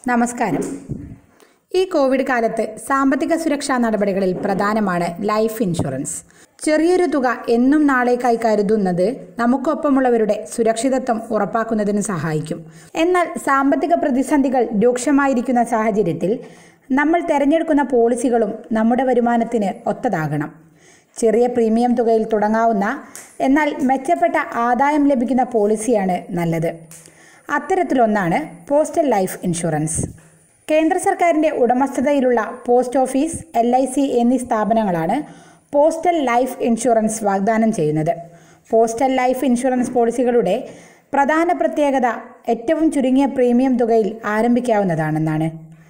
നമസ്കാരം ഈ കോവിഡ് കാലത്ത് സാമ്പത്തിക സുരക്ഷാ നടപടികളിൽ പ്രധാനമാണ് ലൈഫ് ഇൻഷുറൻസ് ചെറിയൊരു തുക എന്നും നാളേക്കായി കരുതുന്നത് നമുക്കൊപ്പമുള്ളവരുടെ സുരക്ഷിതത്വം ഉറപ്പാക്കുന്നതിന് സഹായിക്കും എന്നാൽ സാമ്പത്തിക പ്രതിസന്ധികൾ രൂക്ഷമായിരിക്കുന്ന സാഹചര്യത്തിൽ നമ്മൾ തിരഞ്ഞെടുക്കുന്ന പോളിസികളും നമ്മുടെ വരുമാനത്തിന് ഒത്തതാകണം ചെറിയ പ്രീമിയം തുകയിൽ തുടങ്ങാവുന്ന എന്നാൽ മെച്ചപ്പെട്ട ആദായം ലഭിക്കുന്ന പോളിസിയാണ് നല്ലത് അത്തരത്തിലൊന്നാണ് പോസ്റ്റൽ ലൈഫ് ഇൻഷുറൻസ് കേന്ദ്ര സർക്കാരിൻ്റെ ഉടമസ്ഥതയിലുള്ള post office L I C എന്നീ സ്ഥാപനങ്ങളാണ് പോസ്റ്റൽ ലൈഫ് ഇൻഷുറൻസ് വാഗ്ദാനം ചെയ്യുന്നത് പോസ്റ്റൽ ലൈഫ് ഇൻഷുറൻസ് പോളിസികളുടെ പ്രധാന പ്രത്യേകത ഏറ്റവും ചുരുങ്ങിയ പ്രീമിയം തുകയിൽ ആരംഭിക്കാവുന്നതാണെന്നാണ്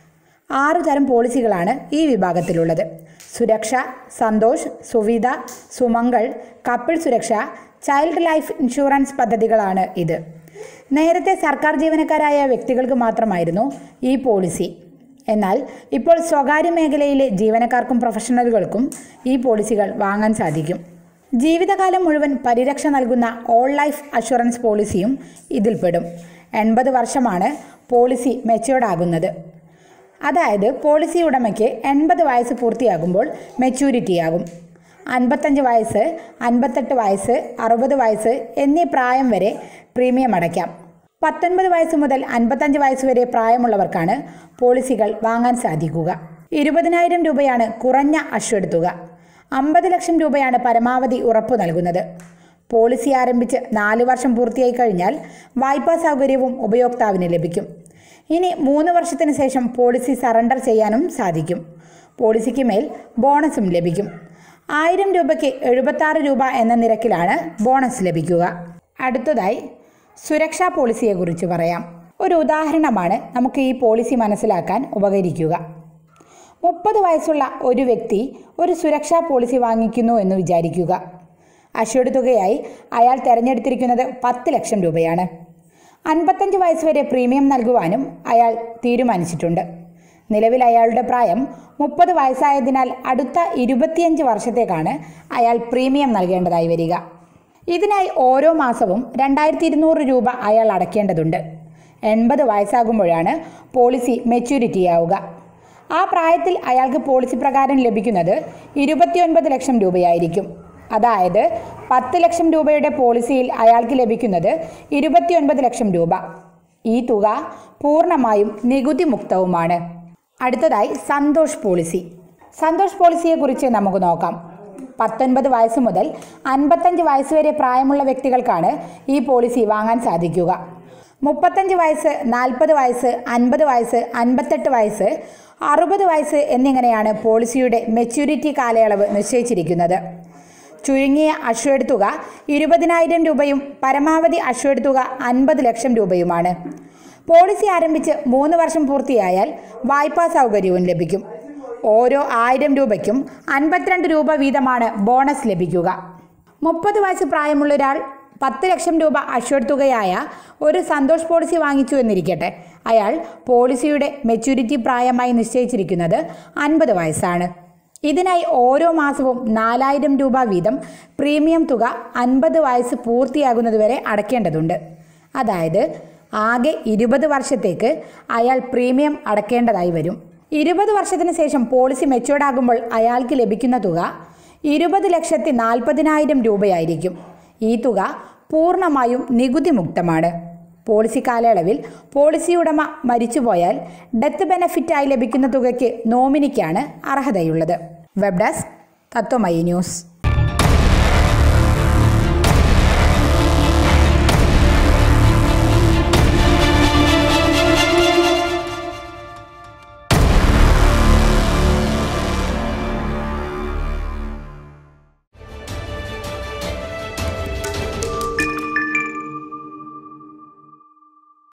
ആറു തരം പോളിസികളാണ് ഈ വിഭാഗത്തിലുള്ളത് Suraksha Santosh Suvidha Sumangal couple Suraksha child life insurance പദ്ധതികളാണ് ഇത് നേരത്തെ സർക്കാർ ജീവനക്കാരായ വ്യക്തികൾക്ക് മാത്രമായിരുന്നു ഈ പോളിസി എന്നാൽ ഇപ്പോൾ സ്വകാര്യ മേഖലയിലെ ജീവനക്കാർക്കും പ്രൊഫഷണലുകൾക്കും ഈ പോളിസികൾ വാങ്ങാൻ സാധിക്കും ജീവിതകാലം മുഴുവൻ പരിരക്ഷ നൽകുന്ന ഓൾ ലൈഫ് അഷുറൻസ് പോളിസിയും ഇതിൽപ്പെടും എൺപത് വർഷമാണ് പോളിസി മെച്ചുവേർഡ് ആകുന്നത് അതായത് പോളിസി ഉടമയ്ക്ക് എൺപത് വയസ്സ് പൂർത്തിയാകുമ്പോൾ മെച്യൂരിറ്റി ആകും അൻപത്തഞ്ച് വയസ്സ് അൻപത്തെട്ട് വയസ്സ് അറുപത് വയസ്സ് എന്നീ പ്രായം വരെ പ്രീമിയം അടയ്ക്കാം പത്തൊൻപത് വയസ്സ് മുതൽ അൻപത്തഞ്ച് വയസ്സ് വരെ പ്രായമുള്ളവർക്കാണ് പോളിസികൾ വാങ്ങാൻ സാധിക്കുക ഇരുപതിനായിരം രൂപയാണ് കുറഞ്ഞ അഷ്വഡ് തുക അമ്പത് ലക്ഷം രൂപയാണ് പരമാവധി ഉറപ്പു നൽകുന്നത് പോളിസി ആരംഭിച്ച് നാല് വർഷം പൂർത്തിയായി കഴിഞ്ഞാൽ വായ്പാ സൗകര്യവും ഉപയോക്താവിന് ലഭിക്കും ഇനി മൂന്ന് വർഷത്തിന് ശേഷം പോളിസി സറണ്ടർ ചെയ്യാനും സാധിക്കും പോളിസിക്ക് മേൽ ബോണസും ലഭിക്കും ആയിരം രൂപയ്ക്ക് എഴുപത്താറ് രൂപ എന്ന നിരക്കിലാണ് ബോണസ് ലഭിക്കുക അടുത്തതായി സുരക്ഷാ പോളിസിയെക്കുറിച്ച് പറയാം ഒരു ഉദാഹരണമാണ് നമുക്ക് ഈ പോളിസി മനസ്സിലാക്കാൻ ഉപകരിക്കുക മുപ്പത് വയസ്സുള്ള ഒരു വ്യക്തി ഒരു സുരക്ഷാ പോളിസി വാങ്ങിക്കുന്നു എന്ന് വിചാരിക്കുക അഷ്യൂർഡ് തുകയായി അയാൾ തിരഞ്ഞെടുത്തിരിക്കുന്നത് പത്ത് ലക്ഷം രൂപയാണ് അൻപത്തഞ്ച് വയസ്സ് വരെ പ്രീമിയം നൽകുവാനും അയാൾ തീരുമാനിച്ചിട്ടുണ്ട് നിലവിൽ അയാളുടെ പ്രായം മുപ്പത് വയസ്സായതിനാൽ അടുത്ത ഇരുപത്തിയഞ്ച് വർഷത്തേക്കാണ് അയാൾ പ്രീമിയം നൽകേണ്ടതായി വരിക ഇതിനായി ഓരോ മാസവും രണ്ടായിരത്തി ഇരുന്നൂറ് രൂപ അയാൾ അടയ്ക്കേണ്ടതുണ്ട് എൺപത് വയസ്സാകുമ്പോഴാണ് പോളിസി മെച്യൂരിറ്റി ആവുക ആ പ്രായത്തിൽ അയാൾക്ക് പോളിസി പ്രകാരം ലഭിക്കുന്നത് ഇരുപത്തിയൊൻപത് ലക്ഷം രൂപയായിരിക്കും അതായത് പത്ത് ലക്ഷം രൂപയുടെ പോളിസിയിൽ അയാൾക്ക് ലഭിക്കുന്നത് ഇരുപത്തിയൊൻപത് ലക്ഷം രൂപ ഈ തുക പൂർണ്ണമായും നികുതി മുക്തവുമാണ് അടുത്തതായി സന്തോഷ് പോളിസി സന്തോഷ് പോളിസിയെക്കുറിച്ച് നമുക്ക് നോക്കാം പത്തൊൻപത് വയസ്സ് മുതൽ അൻപത്തഞ്ച് വയസ്സ് വരെ പ്രായമുള്ള വ്യക്തികൾക്കാണ് ഈ പോളിസി വാങ്ങാൻ സാധിക്കുക മുപ്പത്തഞ്ച് വയസ്സ് നാൽപ്പത് വയസ്സ് അൻപത് വയസ്സ് അൻപത്തെട്ട് വയസ്സ് അറുപത് വയസ്സ് എന്നിങ്ങനെയാണ് പോളിസിയുടെ മെച്യൂരിറ്റി കാലയളവ് നിശ്ചയിച്ചിരിക്കുന്നത് ചുരുങ്ങിയ അഷ്വേഡ് തുക ഇരുപതിനായിരം രൂപയും പരമാവധി അഷ്വേഡ് തുക അൻപത് ലക്ഷം രൂപയുമാണ് പോളിസി ആരംഭിച്ച് മൂന്ന് വർഷം പൂർത്തിയായാൽ വായ്പാ സൗകര്യവും ലഭിക്കും ഓരോ ആയിരം രൂപയ്ക്കും അൻപത്തിരണ്ട് രൂപ വീതമാണ് ബോണസ് ലഭിക്കുക മുപ്പത് വയസ്സ് പ്രായമുള്ള ഒരാൾ പത്ത് ലക്ഷം രൂപ അഷ്വർഡ് തുകയായ ഒരു സന്തോഷ് പോളിസി വാങ്ങിച്ചു എന്നിരിക്കട്ടെ അയാൾ പോളിസിയുടെ മെച്യൂരിറ്റി പ്രായമായി നിശ്ചയിച്ചിരിക്കുന്നത് അൻപത് വയസ്സാണ് ഇതിനായി ഓരോ മാസവും നാലായിരം രൂപ വീതം പ്രീമിയം തുക അൻപത് വയസ്സ് പൂർത്തിയാകുന്നതുവരെ അടയ്ക്കേണ്ടതുണ്ട് അതായത് ആകെ ഇരുപത് വർഷത്തേക്ക് അയാൾ പ്രീമിയം അടയ്ക്കേണ്ടതായി വരും ഇരുപത് വർഷത്തിന് ശേഷം പോളിസി മെച്ചുവേർഡ് ആകുമ്പോൾ അയാൾക്ക് ലഭിക്കുന്ന തുക ഇരുപത് ലക്ഷത്തി നാൽപ്പതിനായിരം രൂപയായിരിക്കും ഈ തുക പൂർണ്ണമായും നികുതി മുക്തമാണ് പോളിസി കാലയളവിൽ പോളിസി ഉടമ മരിച്ചുപോയാൽ ഡെത്ത് ബെനഫിറ്റായി ലഭിക്കുന്ന തുകയ്ക്ക് നോമിനിക്കാണ് അർഹതയുള്ളത് വെബ് ഡെസ്ക് തത്വമയി ന്യൂസ്